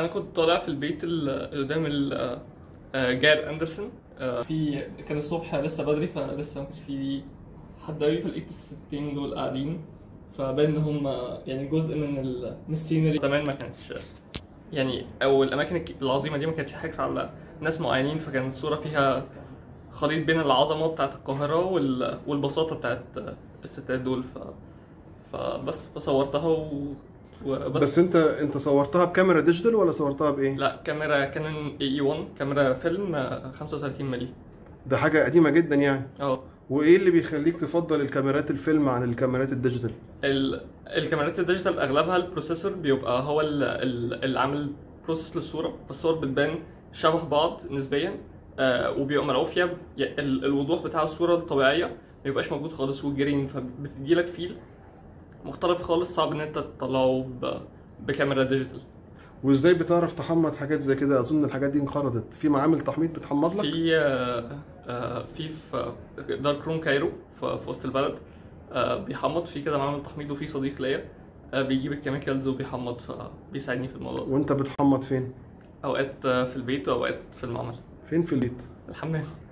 انا كنت طالع في البيت ال- قدام ال- آه، جار اندرسون آه، في كان الصبح لسه بدري فلسه ما كانش في حد قوي فلقيت الستين دول قاعدين فبان ان هم يعني جزء من ال- من السينري زمان ما كانتش يعني او الاماكن الك- العظيمه دي ما كانتش حاجه على ناس معينين فكانت الصوره فيها خليط بين العظمه بتاعت القاهره وال- والبساطه بتاعت الستات دول ف فبس فصورتها و... وبس بس انت انت صورتها بكاميرا ديجيتال ولا صورتها بايه؟ لا كاميرا كانون اي اي 1 كاميرا فيلم آه، 35 ملي ده حاجه قديمه جدا يعني اه وايه اللي بيخليك تفضل الكاميرات الفيلم عن الكاميرات الديجيتال؟ ال- الكاميرات الديجيتال اغلبها البروسيسور بيبقى هو ال- ال- اللي عامل بروسيس للصوره فالصور بتبان شبه بعض نسبيا آه وبيبقى ملعوب فيها ب- ي- ال- الوضوح بتاع الصوره الطبيعيه ما بيبقاش موجود خالص والجرين فبتديلك فيل مختلف خالص صعب ان انت تطلعه ب- بكاميرا ديجيتال وازاي بتعرف تحمض حاجات زي كده اظن الحاجات دي انقرضت في معامل تحميض بتحمض لك في آه، آه، في في دارك روم كايرو في في وسط البلد آه، بيحمض في كده معمل تحميض وفي صديق ليا آه، بيجيب الكيميكالز وبيحمض فبيساعدني في الموضوع ده وانت بتحمض فين اوقات آه، في البيت واوقات في المعمل فين في البيت الحمام